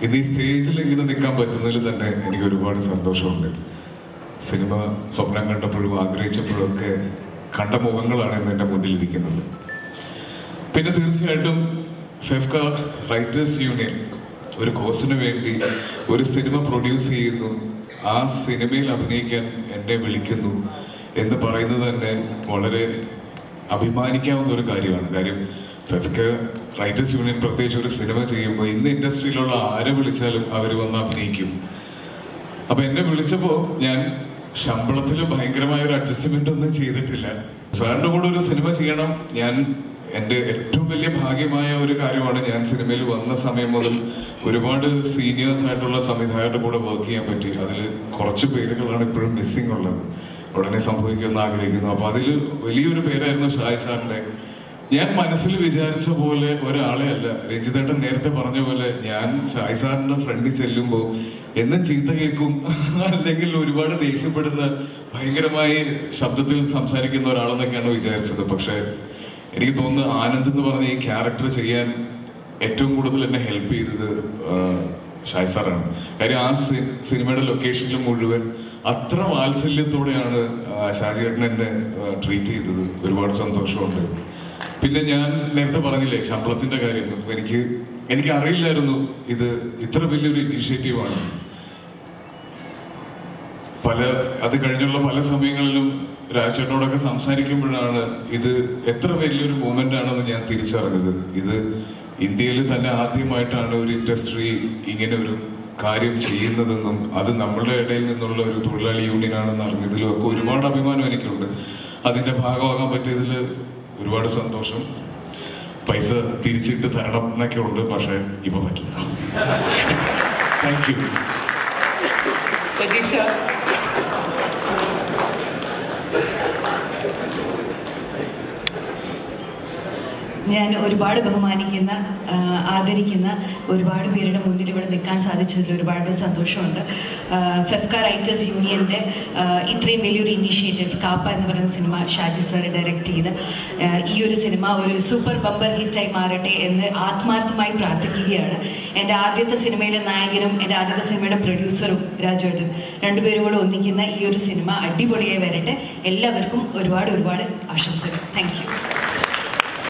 ഇന്ന് ഈ സ്റ്റേജിൽ ഇങ്ങനെ നിൽക്കാൻ പറ്റുന്നതിൽ തന്നെ എനിക്ക് ഒരുപാട് സന്തോഷമുണ്ട് സിനിമ സ്വപ്നം കണ്ടപ്പോഴും ആഗ്രഹിച്ചപ്പോഴും ഒക്കെ കണ്ട മുഖങ്ങളാണ് ഇന്ന് എൻ്റെ മുന്നിലിരിക്കുന്നത് പിന്നെ തീർച്ചയായിട്ടും ഫെഫ്ക റൈറ്റേഴ്സ് യൂണിയൻ ഒരു കോഴ്സിന് വേണ്ടി ഒരു സിനിമ പ്രൊഡ്യൂസ് ചെയ്യുന്നു ആ സിനിമയിൽ അഭിനയിക്കാൻ എന്നെ വിളിക്കുന്നു എന്ന് പറയുന്നത് തന്നെ വളരെ അഭിമാനിക്കാവുന്ന ഒരു കാര്യമാണ് കാര്യം ഫെഫ്ക റൈറ്റേഴ്സ് യൂണിയൻ പ്രത്യേകിച്ച് ഒരു സിനിമ ചെയ്യുമ്പോൾ ഇന്ന് ഇൻഡസ്ട്രിയിലുള്ള ആരെ വിളിച്ചാലും അവർ വന്ന് അഭിനയിക്കും അപ്പൊ എന്നെ വിളിച്ചപ്പോ ഞാൻ ശമ്പളത്തിൽ ഭയങ്കരമായ ഒരു അഡ്ജസ്റ്റ്മെന്റ് ഒന്നും ചെയ്തിട്ടില്ല സാറിന്റെ കൂടെ ഒരു സിനിമ ചെയ്യണം ഞാൻ എന്റെ ഏറ്റവും വലിയ ഭാഗ്യമായ ഒരു കാര്യമാണ് ഞാൻ സിനിമയിൽ വന്ന സമയം മുതൽ ഒരുപാട് സീനിയേഴ്സ് ആയിട്ടുള്ള സംവിധായകരുടെ കൂടെ വർക്ക് ചെയ്യാൻ പറ്റി അതിൽ കുറച്ച് പേരുകളാണ് ഇപ്പോഴും മിസ്സിംഗ് ഉള്ളത് ഉടനെ സംഭവിക്കുമെന്ന് ആഗ്രഹിക്കുന്നു അപ്പൊ അതിൽ വലിയൊരു പേരായിരുന്നു ഷായ് സാറിന്റെ ഞാൻ മനസ്സിൽ വിചാരിച്ച പോലെ ഒരാളെ അല്ല രഞ്ജിതേട്ടൻ നേരത്തെ പറഞ്ഞ പോലെ ഞാൻ ഷായ് സാറിന്റെ ഫ്രണ്ടിൽ ചെല്ലുമ്പോ എന്നും ചീത്ത കേൾക്കും അല്ലെങ്കിൽ ഒരുപാട് ദേഷ്യപ്പെടുന്ന ഭയങ്കരമായി ശബ്ദത്തിൽ സംസാരിക്കുന്ന ഒരാളെന്നൊക്കെയാണ് വിചാരിച്ചത് പക്ഷെ എനിക്ക് തോന്നുന്നു ആനന്ദ് എന്ന് പറഞ്ഞ ഈ ക്യാരക്ടർ ചെയ്യാൻ ഏറ്റവും കൂടുതൽ എന്നെ ഹെൽപ്പ് ചെയ്തത് ആ, ഷായ് സാറാണ് കാര്യം ആ സി- സിനിമയുടെ ലൊക്കേഷനിൽ മുഴുവൻ അത്ര വാത്സല്യത്തോടെയാണ് ആ, ഷാജിയേട്ടൻ എന്നെ ട്രീറ്റ് ചെയ്തത് ഒരുപാട് സന്തോഷമുണ്ട് പിന്നെ ഞാൻ നേരത്തെ പറഞ്ഞില്ലേ ശമ്പളത്തിന്റെ കാര്യം അപ്പൊ എനിക്ക് എനിക്ക് അറിയില്ലായിരുന്നു ഇത് ഇത്ര വലിയൊരു ഇനിഷ്യേറ്റീവാണ് പല അത് കഴിഞ്ഞുള്ള പല സമയങ്ങളിലും രാജേട്ടനോടൊക്കെ സംസാരിക്കുമ്പോഴാണ് ഇത് എത്ര വലിയൊരു മൂവ്മെന്റ് ആണെന്ന് ഞാൻ തിരിച്ചറിഞ്ഞത് ഇത് ഇന്ത്യയിൽ തന്നെ ആദ്യമായിട്ടാണ് ഒരു ഇൻഡസ്ട്രി ഇങ്ങനെ ഒരു കാര്യം ചെയ്യുന്നതെന്നും അത് നമ്മളുടെ ഇടയിൽ നിന്നുള്ള ഒരു തൊഴിലാളി യൂണിയൻ ആണെന്ന് അറിഞ്ഞതിലും ഒക്കെ ഒരുപാട് അഭിമാനം എനിക്കുണ്ട് അതിന്റെ ഭാഗമാകാൻ പറ്റിയതിൽ ഒരുപാട് സന്തോഷം പൈസ തിരിച്ചിട്ട് തരണം എന്നൊക്കെ ഉണ്ട് പക്ഷെ ഇപ്പൊ പറ്റില്ല താങ്ക് യു പ്രതീക്ഷ ഞാൻ ഒരുപാട് ബഹുമാനിക്കുന്ന ആ, ആദരിക്കുന്ന ഒരുപാട് പേരുടെ മുന്നിൽ ഇവിടെ നിൽക്കാൻ സാധിച്ചതിൽ ഒരുപാട് സന്തോഷമുണ്ട് ആ, ഫെഫ്ക റൈറ്റേഴ്സ് യൂണിയൻ്റെ ആ, ഇത്രയും വലിയൊരു ഇനീഷ്യേറ്റീവ് കാപ്പ എന്ന് പറയുന്ന സിനിമ ഷാജി സാർ ഡയറക്റ്റ് ചെയ്ത് ആ, ഈ ഒരു സിനിമ ഒരു സൂപ്പർ ബമ്പർ ഹിറ്റായി മാറട്ടെ എന്ന് ആത്മാർത്ഥമായി പ്രാർത്ഥിക്കുകയാണ് എൻ്റെ ആദ്യത്തെ സിനിമയിലെ നായകനും എൻ്റെ ആദ്യത്തെ സിനിമയുടെ പ്രൊഡ്യൂസറും രാജുവേട്ടൻ രണ്ടുപേരും കൂടെ ഒന്നിക്കുന്ന ഈ ഒരു സിനിമ അടിപൊളിയായി വരട്ടെ എല്ലാവർക്കും ഒരുപാട് ഒരുപാട് ആശംസകൾ താങ്ക് യു